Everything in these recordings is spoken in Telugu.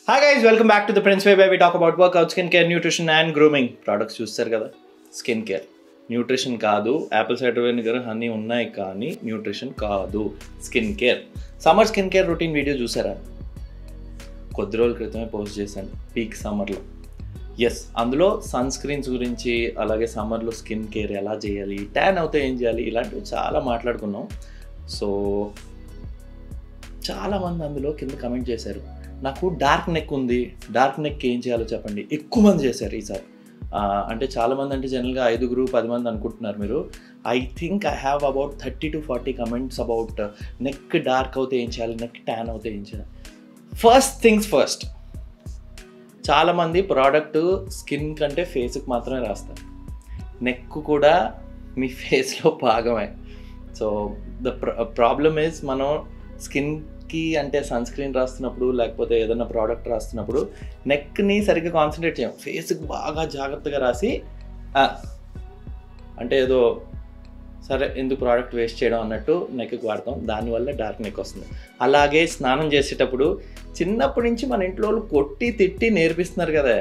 hi guys welcome back to the prince way by talk about workout skin care nutrition and grooming products చూస్తారు కదా స్కిన్ కేర్ న్యూట్రిషన్ కాదు యాపిల్ సైడర్ వెనిగర్ హనీ ఉన్నాయి కానీ న్యూట్రిషన్ కాదు skin care summer skin care routine video చూసారా కొద్ది రోజుల క్రితమే పోస్ట్ చేశాను పీక్ సమ్మర్లో ఎస్ అందులో సన్ స్క్రీన్స్ గురించి అలాగే సమ్మర్లో స్కిన్ కేర్ ఎలా చేయాలి ట్యాన్ అవుతే ఏం చేయాలి ఇలాంటివి చాలా మాట్లాడుకున్నాం సో చాలామంది అందులో కింద కమెంట్ చేశారు నాకు డార్క్ నెక్ ఉంది డార్క్ నెక్ ఏం చేయాలో చెప్పండి ఎక్కువ మంది చేశారు ఈసారి ఆ, అంటే చాలామంది అంటే జనరల్గా ఐదుగురు పది మంది అనుకుంటున్నారు మీరు I think I have about thirty to forty comments about neck dark అవుతే ఏం చేయాలి నెక్ ట్యాన్ అవుతే ఏం చేయాలి ఫస్ట్ థింగ్స్ ఫస్ట్ చాలామంది ప్రోడక్ట్ స్కిన్ కంటే ఫేస్కి మాత్రమే రాస్తారు నెక్ కూడా మీ ఫేస్లో భాగమే సో ద ప్రాబ్లమ్ ఈజ్ మనం స్కిన్కి అంటే సన్ స్క్రీన్ రాస్తున్నప్పుడు లేకపోతే ఏదైనా ప్రోడక్ట్ రాస్తున్నప్పుడు నెక్ని సరిగ్గా కాన్సన్ట్రేట్ చేయం ఫేస్కి బాగా జాగ్రత్తగా రాసి "ఆ, అంటే ఏదో సరే ఎందుకు ప్రోడక్ట్ వేస్ట్ చేయడం అన్నట్టు నెక్కి వాడతాం దానివల్ల డార్క్ నెక్ వస్తుంది అలాగే స్నానం చేసేటప్పుడు చిన్నప్పటి నుంచి మన ఇంట్లో వాళ్ళు కొట్టి తిట్టి నేర్పిస్తున్నారు కదా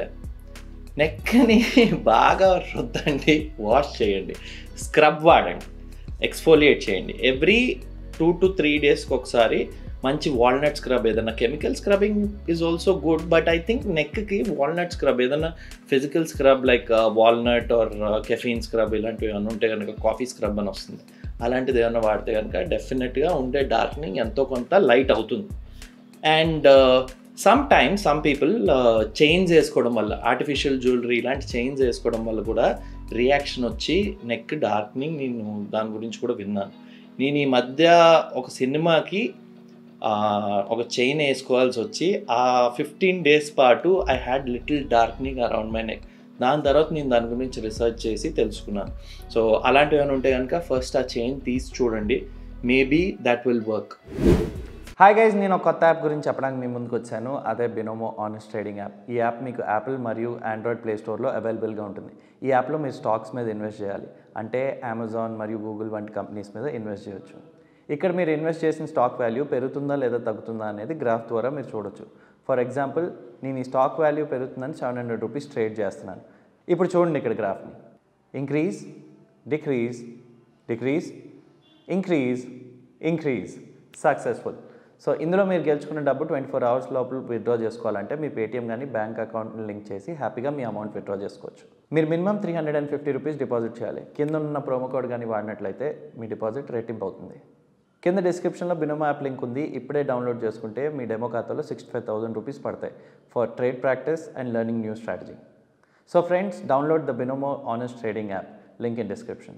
నెక్ని బాగా రుద్దండి వాష్ చేయండి స్క్రబ్ వాడండి ఎక్స్ఫోలియేట్ చేయండి ఎవ్రీ టూ టు త్రీ డేస్కి ఒకసారి మంచి వాల్నట్ స్క్రబ్ ఏదైనా chemical scrubbing is also good but I think నెక్కి వాల్నట్ స్క్రబ్ ఏదైనా physical scrub like walnut or caffeine scrub ఇలాంటివి ఏమైనా ఉంటే కనుక కాఫీ స్క్రబ్ అని వస్తుంది అలాంటిది ఏమైనా వాడితే కనుక డెఫినెట్గా ఉండే డార్క్నింగ్ ఎంతో కొంత లైట్ అవుతుంది and some time some people chains వేసుకోవడం వల్ల ఆర్టిఫిషియల్ జ్యువెలరీ ఇలాంటి చైన్స్ వేసుకోవడం వల్ల కూడా రియాక్షన్ వచ్చి నెక్ డార్క్నింగ్ నేను దాని గురించి కూడా విన్నాను నేను ఈ మధ్య ఒక సినిమాకి ఆ, ఒక చైన్ వేసుకోవాల్సి వచ్చి ఆ ఫిఫ్టీన్ డేస్ పాటు I had little darkening around my neck దాని తర్వాత నేను దాని గురించి రీసెర్చ్ చేసి తెలుసుకున్నాను సో అలాంటివి ఏమైనా ఉంటే కనుక ఫస్ట్ ఆ చైన్ తీసి చూడండి maybe that will work hi guys నేను ఒక కొత్త యాప్ గురించి చెప్పడానికి మీ ముందుకు వచ్చాను అదే బినోమో ఆనెస్ట్ ట్రేడింగ్ యాప్ ఈ యాప్ మీకు యాపిల్ మరియు ఆండ్రాయిడ్ ప్లే స్టోర్లో అవైలబుల్గా ఉంటుంది ఈ యాప్లో మీరు స్టాక్స్ మీద ఇన్వెస్ట్ చేయాలి అంటే అమెజాన్ మరియు గూగుల్ వంటి కంపెనీస్ మీద ఇన్వెస్ట్ చేయొచ్చు ఇక్కడ మీరు ఇన్వెస్ట్ చేసిన స్టాక్ వాల్యూ పెరుగుతుందా లేదా తగ్గుతుందా అనేది గ్రాఫ్ ద్వారా మీరు చూడొచ్చు ఫర్ ఎగ్జాంపుల్ నేను ఈ స్టాక్ వాల్యూ పెరుగుతుందని సెవెన్ హండ్రెడ్ రూపీస్ ట్రేడ్ చేస్తున్నాను ఇప్పుడు చూడండి ఇక్కడ గ్రాఫ్ని increase decrease decrease increase increase successful so ఇందులో మీరు గెలుచుకున్న డబ్బు ట్వంటీ ఫోర్ అవర్స్ లోపల విత్డ్రా చేసుకోవాలంటే మీ పేటీఎం కానీ బ్యాంక్ అకౌంట్ని లింక్ చేసి హ్యాపీగా మీ అమౌంట్ విత్డ్రా చేసుకోవచ్చు మీరు minimum three hundred and fifty rupees deposit చేయాలి కింద ఉన్న ప్రోమో కోడ్ కానీ వాడినట్లయితే మీ డిపాజిట్ రెట్టింపు అవుతుంది కింద డిస్క్రిప్షన్లో బినోమో యాప్ లింక్ ఉంది ఇప్పుడే డౌన్లోడ్ చేసుకుంటే మీ డెమో ఖాతాలో సిక్స్టీ ఫైవ్ థౌసండ్ రూపీస్ పడతాయి for trade practice and learning new strategy so friends download the Binomo honest trading app link in description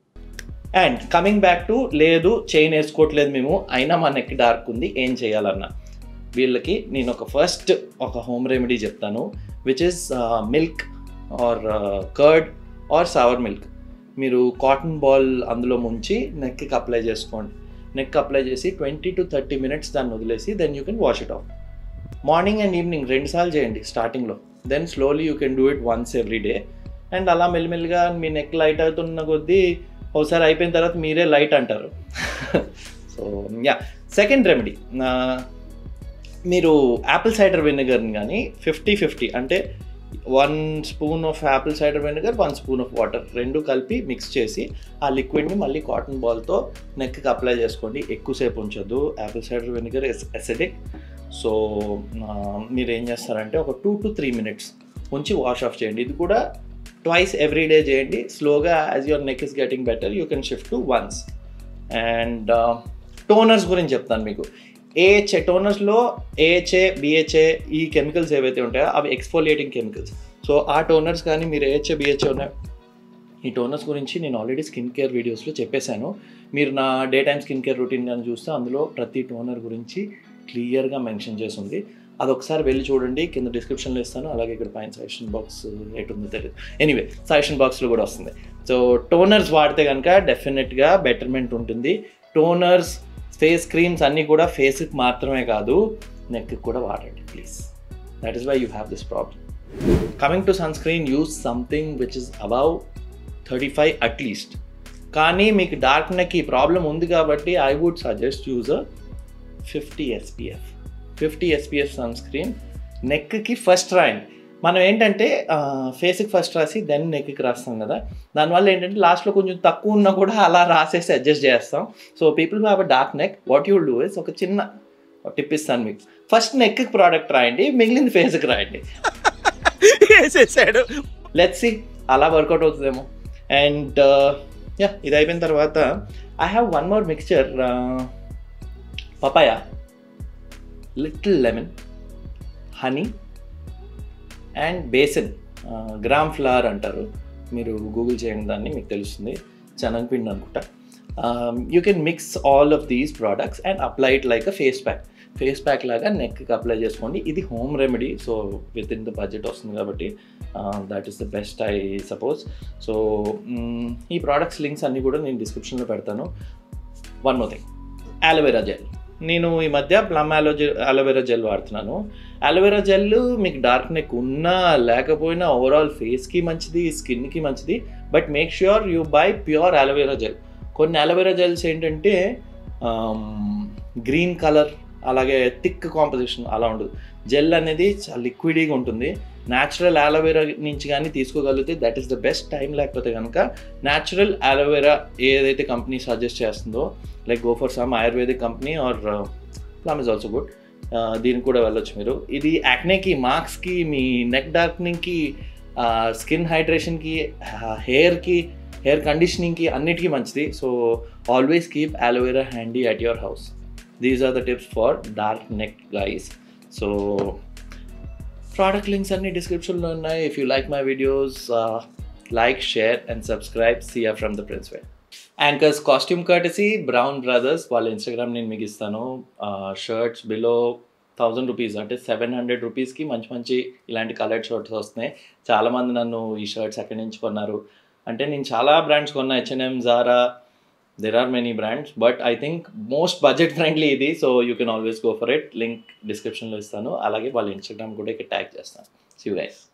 and coming back to లేదు చైన్ వేసుకోవట్లేదు మేము అయినా మా నెక్ డార్క్ ఉంది ఏం చేయాలన్న వీళ్ళకి నేను ఒక ఫస్ట్ ఒక హోమ్ రెమెడీ చెప్తాను which is milk or curd or sour milk మీరు కాటన్ బాల్ అందులో ముంచి నెక్కి అప్లై చేసుకోండి నెక్ అప్లై చేసి ట్వంటీ టు థర్టీ మినిట్స్ దాన్ని వదిలేసి then you can wash it off morning and evening రెండు సార్లు చేయండి స్టార్టింగ్లో then slowly you can do it once every day and అలా మెల్లిమెల్లిగా మీ నెక్ లైట్ అవుతున్న కొద్దీ ఒకసారి అయిపోయిన తర్వాత మీరే లైట్ అంటారు సో యా సెకండ్ రెమెడీ మీరు యాపిల్ సైడర్ వెనిగర్ని కానీ ఫిఫ్టీ ఫిఫ్టీ అంటే one spoon of apple cider vinegar one spoon of water రెండు కలిపి మిక్స్ చేసి ఆ లిక్విడ్ని మళ్ళీ కాటన్ బాల్తో నెక్కి అప్లై చేసుకోండి ఎక్కువసేపు ఉంచొద్దు apple cider vinegar acidic so మీరు ఏం చేస్తారంటే ఒక టూ టు త్రీ మినిట్స్ ఉంచి వాష్ ఆఫ్ చేయండి ఇది కూడా ట్వైస్ ఎవ్రీ డే చేయండి స్లోగా as your neck is getting better you can shift to once and toners గురించి చెప్తాను మీకు ఏహెచ్ఏ టోనర్స్లో ఏహెచ్ఏ బిహెచ్ఏ ఈ కెమికల్స్ ఏవైతే ఉంటాయో అవి ఎక్స్ఫోలియేటింగ్ కెమికల్స్ సో ఆ టోనర్స్ కానీ మీరు ఏహెచ్ఏ బిహెచ్ఏ ఉన్నాయి ఈ టోనర్స్ గురించి నేను ఆల్రెడీ స్కిన్ కేర్ వీడియోస్లో చెప్పేశాను మీరు నా day time skin care routine కానీ చూస్తే అందులో ప్రతి టోనర్ గురించి క్లియర్గా మెన్షన్ చేసి ఉంది అది ఒకసారి వెళ్ళి చూడండి కింద డిస్క్రిప్షన్లో ఇస్తాను అలాగే ఇక్కడ పైన సజెషన్ బాక్స్ ఎటు ఉందో తెలియదు ఎనీవే సజెషన్ బాక్స్లో కూడా వస్తుంది సో టోనర్స్ వాడితే కనుక డెఫినెట్గా బెటర్మెంట్ ఉంటుంది టోనర్స్ ఫేస్ క్రీమ్స్ అన్నీ కూడా ఫేస్కి మాత్రమే కాదు నెక్కి కూడా వాడండి please that is why you have this problem coming to sun screen use something which is above thirty five at least కానీ మీకు డార్క్ నెక్ ఈ ప్రాబ్లం ఉంది కాబట్టి I would suggest use a fifty SPF fifty SPF sun screen నెక్కి ఫస్ట్ రాయండి మనం ఏంటంటే ఫేస్కి ఫస్ట్ రాసి దెన్ నెక్కి రాస్తాం కదా దానివల్ల ఏంటంటే లాస్ట్లో కొంచెం తక్కువ ఉన్నా కూడా అలా రాసేసి అడ్జస్ట్ చేస్తాం so people have a dark neck what you do is ఒక చిన్న టిప్ ఇస్తాను మీకు ఫస్ట్ నెక్కి ప్రోడక్ట్ రాయండి మిగిలింది ఫేస్కి రాయండి వేసేసాడు లెట్స్ సి అలా వర్కౌట్ అవుతుందేమో అండ్ యా ఇది అయిపోయిన తర్వాత I have one more mixture papaya little lemon honey and besan gram flour అంటారు మీరు గూగుల్ చేయండి దాన్ని మీకు తెలుస్తుంది శనగపిండి అనుకుంటా you can mix all of these products and apply it like a face pack face pack లాగా నెక్కి అప్లై చేసుకోండి ఇది home remedy so with in the budget వస్తుంది కాబట్టి that is the best I suppose so ఈ ప్రోడక్ట్స్ లింక్స్ అన్నీ కూడా నేను డిస్క్రిప్షన్లో పెడతాను one more thing aloe vera gel నేను ఈ మధ్య ప్లమ్ అలో అలోవెరా జెల్ వాడుతున్నాను అలోవెరా జెల్ మీకు డార్క్ నెక్ ఉన్నా లేకపోయినా ఓవరాల్ ఫేస్కి మంచిది స్కిన్కి మంచిది but make sure you buy pure aloe vera gel కొన్ని అలోవెరా జెల్స్ ఏంటంటే గ్రీన్ కలర్ అలాగే థిక్ కాంపోజిషన్ అలా ఉండదు జెల్ అనేది చాలా లిక్విడీగా ఉంటుంది న్యాచురల్ అలోవెరా నుంచి కానీ తీసుకోగలిగితే that is the best time లేకపోతే కనుక న్యాచురల్ అలోవెరా ఏదైతే కంపెనీ సజెస్ట్ చేస్తుందో like go for some ayurvedic company or Plum is also good దీనికి కూడా వెళ్ళొచ్చు మీరు ఇది యాక్నేకి మార్క్స్కి మీ నెక్ డార్క్నింగ్కి స్కిన్ హైడ్రేషన్కి హెయిర్కి హెయిర్ కండిషనింగ్కి అన్నిటికీ మంచిది so always keep aloe vera handy at your house these are the tips for dark neck guys so product links అన్ని డిస్క్రిప్షన్లో ఉన్నాయి if you like my videos like share and subscribe see ya from the prince way anchors costume courtesy Brown Brothers వాళ్ళ ఇన్స్టాగ్రామ్ నేను మీకు ఇస్తాను షర్ట్స్ బిలో థౌజండ్ రూపీస్ అంటే సెవెన్ హండ్రెడ్ రూపీస్కి మంచి మంచి ఇలాంటి కలర్డ్ షర్ట్స్ వస్తున్నాయి చాలామంది నన్ను ఈ షర్ట్స్ ఎక్కడి నుంచి కొన్నారు అంటే నేను చాలా బ్రాండ్స్ కొన్నా H&M Zara there are many brands but I think most budget friendly ఇది so you can always go for it link డిస్క్రిప్షన్లో ఇస్తాను అలాగే వాళ్ళ ఇన్స్టాగ్రామ్ కూడా ఇక్కడ ట్యాగ్ చేస్తాను సీ గైస్